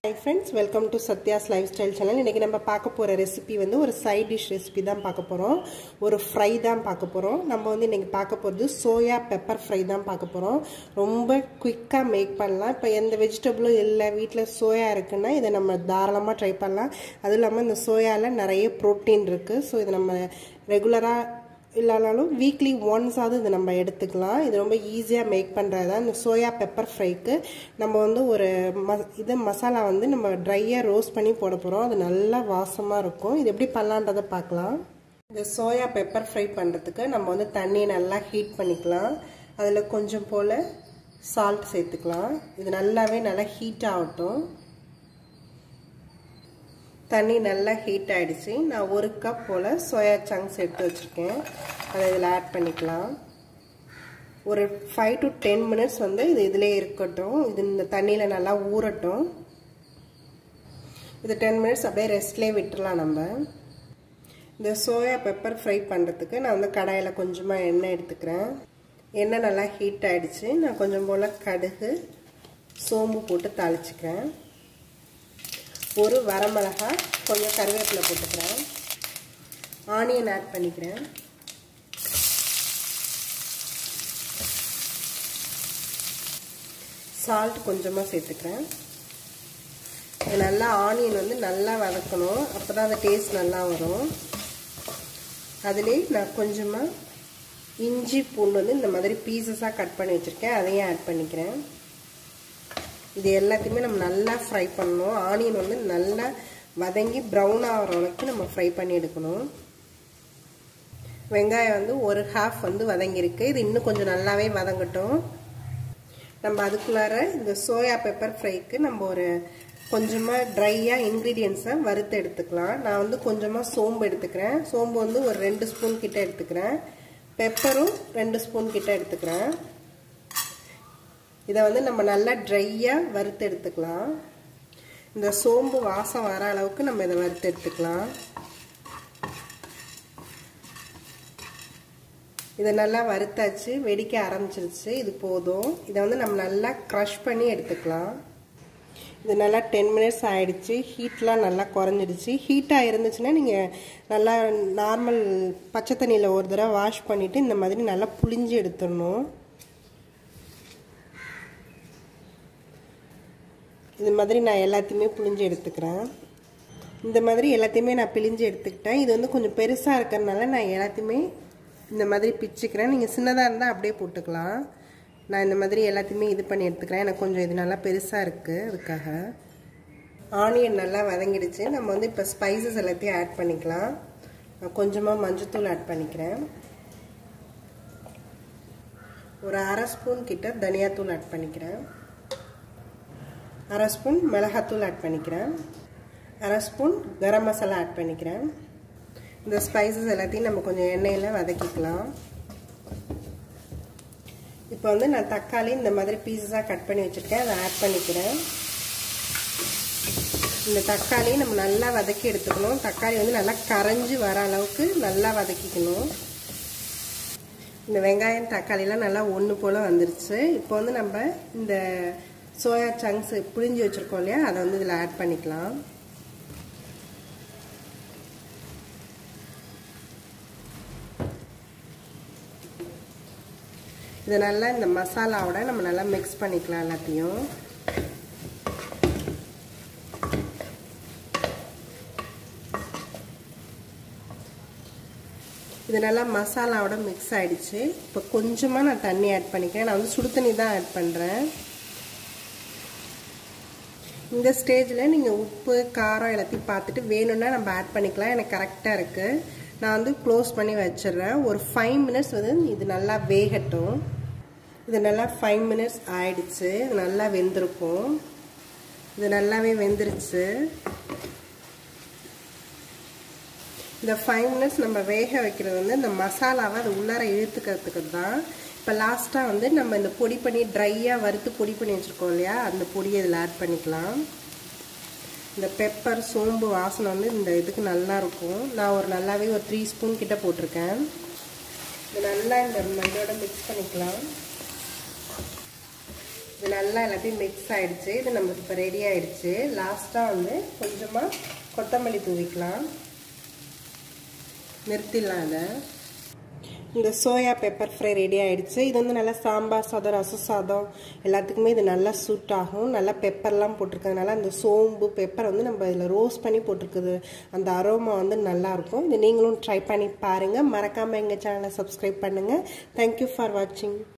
high friends welcome to Sathya's lifestyle channel இன்றைக்கி நம்ம பார்க்க போகிற ரெசிபி வந்து ஒரு சைட் டிஷ் ரெசிபி தான் பார்க்க போகிறோம் ஒரு ஃப்ரை தான் பார்க்க போகிறோம் நம்ம வந்து இன்றைக்கி பார்க்க போகிறது சோயா பெப்பர் ஃப்ரை தான் பார்க்க போகிறோம் ரொம்ப குயிக்காக மேக் பண்ணலாம் இப்போ எந்த வெஜிடபிளும் இல்லை வீட்டில் சோயா இருக்குன்னா இதை நம்ம தாராளமாக ட்ரை பண்ணலாம் அதுவும் இல்லாமல் இந்த சோயாவில் நிறைய ப்ரோட்டீன் இருக்குது ஸோ இதை நம்ம ரெகுலராக இல்லைனாலும் வீக்லி ஒன்ஸாவது இதை நம்ம எடுத்துக்கலாம் இது ரொம்ப ஈஸியாக மேக் பண்ணுறது தான் இந்த சோயா பெப்பர் ஃப்ரைக்கு நம்ம வந்து ஒரு ம இது மசாலா வந்து நம்ம ட்ரையாக ரோஸ்ட் பண்ணி போட போகிறோம் அது நல்லா வாசமாக இருக்கும் இது எப்படி பண்ணலான்றதை பார்க்கலாம் இந்த சோயா பெப்பர் ஃப்ரை பண்ணுறதுக்கு நம்ம வந்து தண்ணியை நல்லா ஹீட் பண்ணிக்கலாம் அதில் கொஞ்சம் போல் சால்ட் சேர்த்துக்கலாம் இது நல்லாவே நல்லா ஹீட் ஆகட்டும் தண்ணி நல்லா ஹீட் ஆகிடுச்சு நான் ஒரு கப் போல் சோயா சங்க்ஸ் எடுத்து வச்சுருக்கேன் அதை இதில் ஆட் பண்ணிக்கலாம் ஒரு ஃபைவ் டு டென் மினிட்ஸ் வந்து இது இதிலே இருக்கட்டும் இது இந்த தண்ணியில் நல்லா ஊறட்டும் இது டென் மினிட்ஸ் அப்படியே ரெஸ்ட்லேயே விட்டுடலாம் நம்ம இந்த சோயா பெப்பர் ஃப்ரை பண்ணுறதுக்கு நான் வந்து கடாயில் கொஞ்சமாக எண்ணெய் எடுத்துக்கிறேன் எண்ணெய் நல்லா ஹீட் ஆகிடுச்சு நான் கொஞ்சம் போல் கடுகு சோம்பு போட்டு தாளிச்சுக்கிறேன் ஒரு வரமிளகா கொஞ்சம் கருவேப்பிலை போட்டுக்கிறேன் ஆனியன் ஆட் பண்ணிக்கிறேன் சால்ட் கொஞ்சமாக சேர்த்துக்கிறேன் இது நல்லா ஆனியன் வந்து நல்லா வதக்கணும் அப்போ தான் அந்த டேஸ்ட் நல்லா வரும் அதுலேயே நான் கொஞ்சமாக இஞ்சி பூண்டு வந்து இந்த மாதிரி பீசஸாக கட் பண்ணி வச்சுருக்கேன் அதையும் ஆட் பண்ணிக்கிறேன் இது எல்லாத்தையுமே நம்ம நல்லா ஃப்ரை பண்ணணும் ஆனியன் வந்து நல்லா வதங்கி ப்ரௌன் ஆகிற அளவுக்கு நம்ம ஃப்ரை பண்ணி எடுக்கணும் வெங்காயம் வந்து ஒரு ஹாஃப் வந்து வதங்கியிருக்கு இது இன்னும் கொஞ்சம் நல்லாவே வதங்கட்டும் நம்ம அதுக்குள்ளார இந்த சோயா பெப்பர் ஃப்ரைக்கு நம்ம ஒரு கொஞ்சமாக ட்ரையாக இன்க்ரீடியன்ஸை வறுத்து எடுத்துக்கலாம் நான் வந்து கொஞ்சமாக சோம்பு எடுத்துக்கிறேன் சோம்பு வந்து ஒரு ரெண்டு ஸ்பூன் கிட்ட எடுத்துக்கிறேன் பெப்பரும் ரெண்டு ஸ்பூன் கிட்ட எடுத்துக்கிறேன் இதை வந்து நம்ம நல்லா ட்ரையாக வறுத்து எடுத்துக்கலாம் இந்த சோம்பு வாசம் வர அளவுக்கு நம்ம இதை வறுத்து எடுத்துக்கலாம் இதை நல்லா வறுத்தாச்சு வெடிக்க ஆரம்பிச்சிருச்சு இது போதும் இதை வந்து நம்ம நல்லா க்ரஷ் பண்ணி எடுத்துக்கலாம் இது நல்லா டென் மினிட்ஸ் ஆகிடுச்சு ஹீட்லாம் நல்லா குறைஞ்சிடுச்சு ஹீட்டாக இருந்துச்சுன்னா நீங்கள் நல்லா நார்மல் பச்சை தண்ணியில் ஒரு தடவை வாஷ் பண்ணிவிட்டு இந்த மாதிரி நல்லா புளிஞ்சு எடுத்துடணும் இது மாதிரி நான் எல்லாத்தையுமே புளிஞ்சு எடுத்துக்கிறேன் இந்த மாதிரி எல்லாத்தையுமே நான் பிழிஞ்சு எடுத்துக்கிட்டேன் இது வந்து கொஞ்சம் பெருசாக இருக்கிறதுனால நான் எல்லாத்தையுமே இந்த மாதிரி பிச்சுக்கிறேன் நீங்கள் சின்னதாக இருந்தால் அப்படியே போட்டுக்கலாம் நான் இந்த மாதிரி எல்லாத்தையுமே இது பண்ணி எடுத்துக்கிறேன் எனக்கு கொஞ்சம் இது நல்லா பெருசாக இருக்குது அதுக்காக ஆனியன் நல்லா வதங்கிடுச்சு நம்ம வந்து இப்போ ஸ்பைசஸ் எல்லாத்தையும் ஆட் பண்ணிக்கலாம் நான் கொஞ்சமாக மஞ்சத்தூள் ஆட் பண்ணிக்கிறேன் ஒரு அரை ஸ்பூன் கிட்ட தனியாத்தூள் ஆட் பண்ணிக்கிறேன் அரை ஸ்பூன் மிளகாத்தூள் ஆட் பண்ணிக்கிறேன் அரை ஸ்பூன் கரம் மசாலா ஆட் பண்ணிக்கிறேன் இந்த ஸ்பைசஸ் எல்லாத்தையும் நம்ம கொஞ்சம் எண்ணெயில் வதக்கிக்கலாம் இப்போ வந்து நான் தக்காளி இந்த மாதிரி பீஸஸாக கட் பண்ணி வச்சுருக்கேன் அதை ஆட் பண்ணிக்கிறேன் இந்த தக்காளி நம்ம நல்லா வதக்கி எடுத்துக்கணும் தக்காளி வந்து நல்லா கரைஞ்சி வர அளவுக்கு நல்லா வதக்கிக்கணும் இந்த வெங்காயம் தக்காளிலாம் நல்லா ஒன்று போல் வந்துருச்சு இப்போ வந்து நம்ம இந்த சோயா சங்க்ஸ் புழிஞ்சு வச்சுருக்கோம் இல்லையா அதை வந்து இதில் ஆட் பண்ணிக்கலாம் இதை நல்லா இந்த மசாலாவோட நம்ம நல்லா மிக்ஸ் பண்ணிக்கலாம் எல்லாத்தையும் இது நல்லா மசாலாவோட மிக்ஸ் ஆகிடுச்சு இப்போ கொஞ்சமாக நான் தண்ணி ஆட் பண்ணிக்கிறேன் நான் வந்து சுடு தண்ணி தான் ஆட் பண்ணுறேன் இந்த ஸ்டேஜில் நீங்கள் உப்பு காரம் எல்லாத்தையும் பார்த்துட்டு வேணும்னா நம்ம ஆட் பண்ணிக்கலாம் எனக்கு கரெக்டாக இருக்குது நான் வந்து க்ளோஸ் பண்ணி வச்சிடுறேன் ஒரு ஃபைவ் மினிட்ஸ் வந்து இது நல்லா வேகட்டும் இது நல்லா ஃபைவ் மினிட்ஸ் ஆயிடுச்சு இது நல்லா வெந்திருக்கும் இது நல்லாவே வெந்துருச்சு இந்த ஃபைவ் மினிட்ஸ் நம்ம வேக வைக்கிறது வந்து இந்த மசாலாவை அது உள்ளார இழுத்துக்கிறதுக்கு தான் இப்போ லாஸ்ட்டாக வந்து நம்ம இந்த பொடி பண்ணி ட்ரையாக வறுத்து பொடி பண்ணி வச்சுருக்கோம் இல்லையா அந்த பொடியை இதில் ஆட் பண்ணிக்கலாம் இந்த பெப்பர் சோம்பு வாசனை வந்து இந்த இதுக்கு நல்லாயிருக்கும் நான் ஒரு நல்லாவே ஒரு த்ரீ ஸ்பூன் கிட்ட போட்டிருக்கேன் இது நல்லா இந்த இதோட மிக்ஸ் பண்ணிக்கலாம் இது இது நல்லா எல்லாத்தையும் மிக்ஸ் ஆகிடுச்சு இது நம்மளுக்கு இப்போ ரெடி ஆகிடுச்சு லாஸ்ட்டாக வந்து கொஞ்சமாக கொத்தமல்லி தூவிக்கலாம் நிறுத்திடலாம் இதை இந்த சோயா பெப்பர் ஃப்ரை ரெடி ஆகிடுச்சு இது வந்து நல்லா சாம்பார் சாதம் ரச சாதம் எல்லாத்துக்குமே இது நல்லா சூட் ஆகும் நல்லா பெப்பர்லாம் போட்டிருக்கறதுனால அந்த சோம்பு பெப்பர் வந்து நம்ம இதில் ரோஸ்ட் பண்ணி போட்டிருக்குது அந்த அரோமா வந்து நல்லாயிருக்கும் இது நீங்களும் ட்ரை பண்ணி பாருங்கள் மறக்காமல் எங்கள் சேனலை சப்ஸ்கிரைப் பண்ணுங்கள் தேங்க்யூ ஃபார் வாட்சிங்